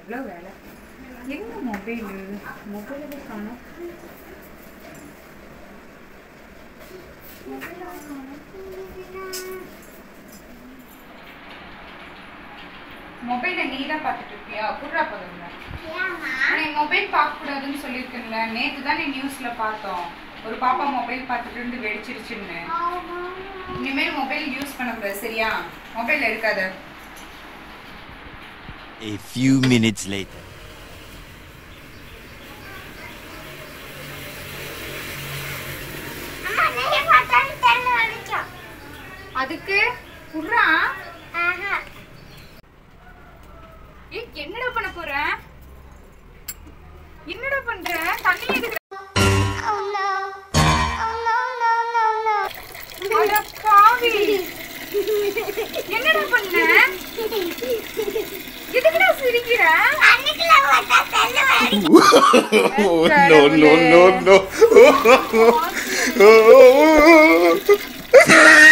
எவ்வளோ வேலை எங்க மொபைலு மொபைலை காணும் மொபைலை நீ தான் பார்த்துட்டு இருக்கியா குடுறா பதவில நீ மொபைல் பார்க்க கூடாதுன்னு சொல்லியிருக்கேன்ல நேத்து தான் நீ நியூஸ்ல பார்த்தோம் ஒரு பாப்பா மொபைல் பார்த்துட்டு இருந்து வெடிச்சிருச்சுன்னு இனிமேல் மொபைல் யூஸ் பண்ணக்கூடாது சரியா மொபைல் எடுக்காத A few minutes later. அம்மா நீ பார்த்தாலும் தெரியல வலிக்கும் அதுக்கு குடுறா ஆஹா ஏய் என்னடா பண்ண போற என்னடா பண்ற தண்ணி எதுக்கு Oh no. Oh no, no, no, no. அட பாவி என்னடா பண்ண எதுக்குடா சிரிக்கிற அன்னைக்குள்ள பார்த்தா தெரியல வலிக்கும் Oh, no, no, no, no.